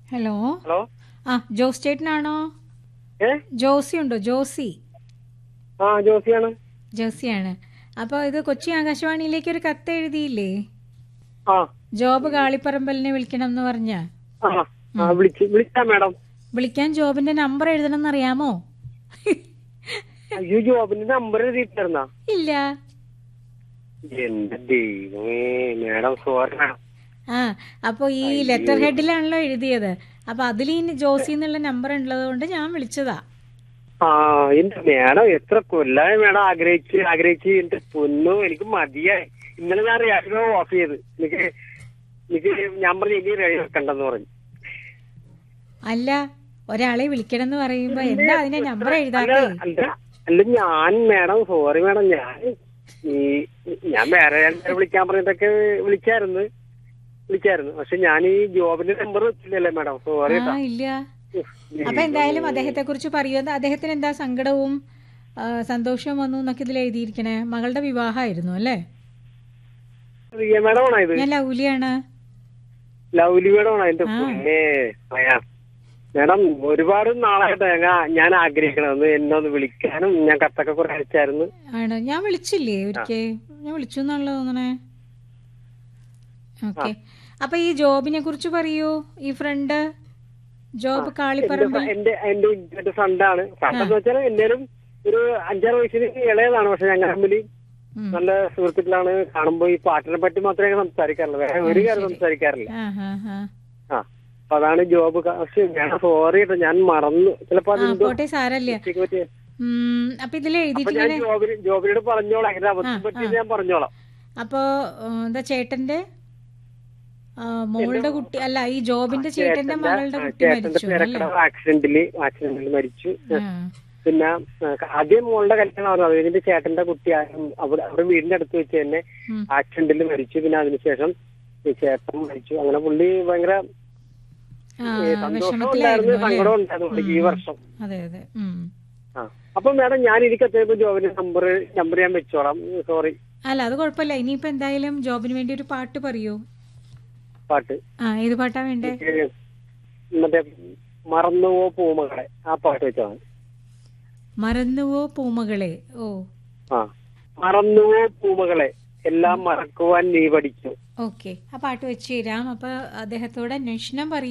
Hello hello ആ ജോസ് ചേട്ടനാണോ ഏ ജോസി ഉണ്ടോ ജോസി ആ ജോസിയാണ് ജോസിയാണ് അപ്പോൾ ഇത് കൊച്ചി ആകാശവാണിയിലേക്ക് ഒരു കത്ത് എഴുതിയില്ലേ ആ ജോബ് കാളിപ്പറമ്പലിനെ വിളിക്കണം എന്ന് പറഞ്ഞ ആ ആ വിളിച്ച് വിളിച്ചാ മാഡം വിളിക്കാൻ ജോബിന്റെ നമ്പർ എഴുതണം എന്നറിയാമോ അയ്യോ ജോബിന്റെ നമ്പർ എഴുതിയിട്ടായിരുന്നാ ഇല്ല എന്റെ ദൈവമേ മാഡം സോറി മാഡം ആ അപ്പോൾ ഈ ലെറ്റർ ഹെഡിലാണല്ലോ എഴുതിയത് അപ്പോൾ അതിൽ ഈ ജോസി എന്നുള്ള നമ്പർ ഉള്ളത് കൊണ്ട് ഞാൻ വിളിച്ചതാ ആ എന്റെ മാഡം എത്ര കൊല്ലായി മാഡം ആഗ്രഹിച്ച് ആഗ്രഹിച്ച് എന്റെ പൊന്നു എനിക്ക് മതിയായി ഇന്നലെ ഞാൻ റേഡിയോ ഓഫ് ചെയ്ത് എനിക്ക് എനിക്ക് ഞാൻ പറഞ്ഞു ഇനി റേഡിയോ വെക്കണ്ടെന്ന് പറഞ്ഞു അല്ല ഒരാളെ വിളിക്കണം എന്ന് പറയുമ്പോ എന്താ അതിന്റെ നമ്പർ അല്ല എഴുതാത്തേ അല്ല അല്ല ഞാൻ മാഡം സോറി മാഡം ഞാൻ ഈ ഞാൻ വേറെ ആൾക്കാരെ വിളിക്കാൻ പറഞ്ഞിട്ടൊക്കെ വിളിച്ചായിരുന്നു വിളിച്ചായിരുന്നു പക്ഷെ ഞാൻ ഈ ജോബിന്റെ നമ്പർ വെച്ചില്ലല്ലേ മാഡം സോറി ആ ഇല്ല അപ്പൊ എന്തായാലും അദ്ദേഹത്തെ കുറിച്ച് പറയുന്നത് അദ്ദേഹത്തിന് എന്താ സങ്കടവും ആ, സന്തോഷവും വന്നു എന്നൊക്കെ ഇതിൽ എഴുതിയിരിക്കണേ മകളുടെ വിവാഹമായിരുന്നു അല്ലേ റിയ മാഡം ആണോ ഇത് ഞാൻ ലൗലിയാണ് ലൗലി മാഡം ആണോ എന്റെ പൊന്നേ പറയാം മാഡം ഒരുപാട് നാളായിട്ട് ഞങ്ങ- ഞാൻ ആഗ്രഹിക്കണമെന്ന് എന്നെ ഒന്ന് വിളിക്കാനും ഞാൻ കത്തൊക്കെ കുറെ അയച്ചായിരുന്നു ആണ് ഞാൻ വിളിച്ചില്ലേ ഒരിക്കൽ ഞാൻ വിളിച്ചു എന്നാണല്ലോ തോന്നണേ ഓക്കെ അപ്പൊ ഈ ജോബിനെ കുറിച്ച് പറയൂ ഈ ഫ്രണ്ട് ജോബ് കാളിപ്പറമ്പിൽ എന്റെ എന്റെ എന്റെ ഫ്രണ്ടാണ് ഫ്രണ്ട് എന്ന് വെച്ചാൽ എല്ലാവരും ഒരു അഞ്ചാറ് വയസ്സിന് ഇളയതാണ് പക്ഷെ ഞങ്ങൾ തമ്മിൽ ഉം. നല്ല സുഹൃത്തുക്കളാണ് കാണുമ്പോ ഈ പാട്ടിനെ പറ്റി മാത്രമേ ഞങ്ങൾ സംസാരിക്കാറുള്ളൂ വേറെ ഒരു കാര്യം സംസാരിക്കാറില്ല ആ ഹാ ഹാ ആ അപ്പൊ അതാണ് ജോബ് ക- പക്ഷെ ഞാൻ സോറി കേട്ടോ ഞാൻ മറന്നു ചിലപ്പോ ആ അതെന്തോ പോട്ടെ സാരല്ല mistake പറ്റിയ ഉം, അപ്പൊ ഇതിൽ അപ്പൊ ഞാൻ എഴുതിയിട്ടിങ്ങനെ ജോബിന് ജോബിനോട് പറഞ്ഞോളാം അതിന്റെ അബദ്ധം പറ്റിയത് ഞാൻ പറഞ്ഞോളാം അപ്പോ ഉം, എന്താ ചേട്ടന്റെ ആ, മോളുടെ കുട്ടി അല്ല ഈ ജോബിന്റെ ചേട്ടന്റെ മകളുടെ കുട്ടി ചേട്ടന്റെ മരിച്ചു അല്ലേ പേരക്കട ആക്സിഡന്റില് ആക്സിഡന്റിൽ മരിച്ചു ആ. പിന്നെ ആ, ആദ്യം മോളുടെ കല്യാണം അത് കഴിഞ്ഞിട്ട് ചേട്ടന്റെ കുട്ടി ആ- അവിടെ അവിടെ വീടിന്റെ അടുത്ത് വെച്ച് തന്നെ ഉം. ആക്സിഡന്റിൽ മരിച്ചു പിന്നെ അതിനുശേഷം ഈ ചേട്ടൻ മരിച്ചു അങ്ങനെ പുള്ളി ഭയങ്കര ആ ഏ, സന്തോഷം വിഷമത്തിലായിരുന്നു ഉണ്ടായിരുന്നു അല്ലേ സങ്കടം ഉണ്ടായിരുന്നു പുള്ളിക്ക് ഈ വർഷം അതെ അതെ ഉം. ആ അപ്പൊ മാഡം ഞാൻ എനിക്കത്തേക്ക് ജോബിന്റെ നമ്പർ നമ്പർ ഞാൻ വെച്ചോളാം സോറി അല്ല അത് കുഴപ്പമില്ല ഇനിയിപ്പോ എന്തായാലും ജോബിന് വേണ്ടി ഒരു പാട്ട് പറയൂ പാട്ട് ആ ഏത് പാട്ടാ വേണ്ടേ എനിക്ക് മറ്റേ മറന്നുവോ പൂമകളെ ആ പാട്ട് വെച്ചാൽ മതി മറന്നുവോ പൂമകളെ ഓ ആ മറന്നുവോ പൂമകളെ എല്ലാം മറക്കുവാൻ നീ പഠിച്ചു ഓക്കെ ആ പാട്ട് വെച്ച് തരാം അപ്പൊ അദ്ദേഹത്തോട് അന്വേഷണം പറയൂ